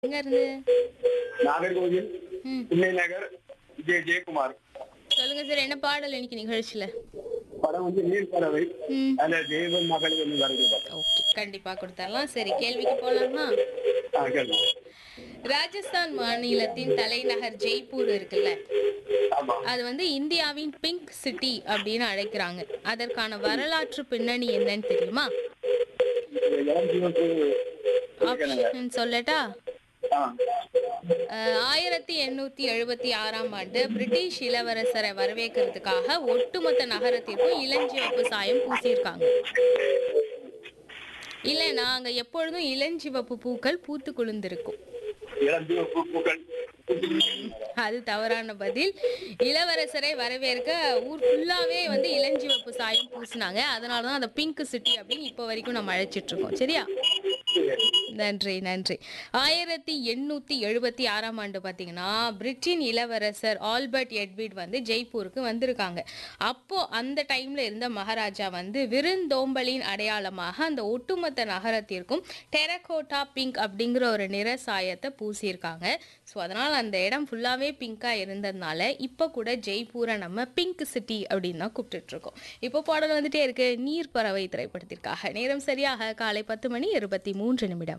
எங்க இருந்து நாகர்கோவில் ம் பிள்ளை நகர் ஜே ஜெயக்குமார் சொல்லுங்க சார் என்ன பாடல் இன்னைக்கு நிகழ்ச்சியில படம் வந்து நீர் பறவை ம் அந்த தேவன் மகள் என்று வருது படம். ஓகே கண்டிப்பா கொடுத்துடலாம் சரி கேள்விக்கு போலாமா ஆ, கேளுங்க. ராஜஸ்தான் மாநிலத்தின் தலைநகர் ஜெய்ப்பூர் இருக்குல்ல ஆமா அது வந்து இந்தியாவின் பிங்க் சிட்டி அப்படின்னு அழைக்கிறாங்க அதற்கான வரலாற்று பின்னணி என்னன்னு தெரியுமா இந்த இளம் சிவப்பு ஆப்ஷன் சொல்லட்டா ஆ, அஹ், ஆயிரத்தி எண்ணூத்தி எழுபத்தி ஆறாம் ஆண்டு பிரிட்டிஷ் இளவரசரை வரவேற்கிறதுக்காக ஒட்டுமொத்த நகரத்திற்கும் இளஞ்சிவப்பு சாயம் பூசியிருக்காங்க இல்லைன்னா அங்க எப்பொழுதும் இளஞ்சிவப்பு பூக்கள் பூத்து குலுந்திருக்கும் இளம் சிவப்பு பூக்கள் அது தவறான பதில் இளவரசரை வரவேற்க ஊர் ஃபுல்லாவே வந்து இளஞ்சிவப்பு சாயம் பூசினாங்க அதனால தான் அதை பிங்க் சிட்டி அப்படின்னு இப்போ வரைக்கும் நம்ம அழைச்சிட்டு இருக்கோம் சரியா நன்றி நன்றி ஆயிரத்தி எண்ணூத்தி எழுபத்தி ஆறாம் ஆண்டு பார்த்தீங்கன்னா பிரிட்டின் இளவரசர் ஆல்பர்ட் எட்விட் வந்து ஜெய்ப்பூருக்கு வந்திருக்காங்க அப்போ அந்த டைம்ல இருந்த மகாராஜா வந்து விருந்தோம்பலின் அடையாளமாக அந்த ஒட்டுமொத்த நகரத்திற்கும் டெரகோட்டா பிங்க் அப்படிங்கிற ஒரு நிற சாயத்தை பூசியிருக்காங்க ஸோ அதனால் அந்த இடம் ஃபுல்லாகவே பிங்காக இருந்ததுனால இப்போ கூட ஜெய்ப்பூரை நம்ம பிங்க் சிட்டி அப்படின்னு தான் கூப்பிட்டுட்டு இருக்கோம் இப்போ பாடல் வந்துட்டே இருக்கு நீர் பறவை திரைப்படத்திற்காக நேரம் சரியாக காலை பத்து மணி இருபத்தி மூன்று நிமிடம்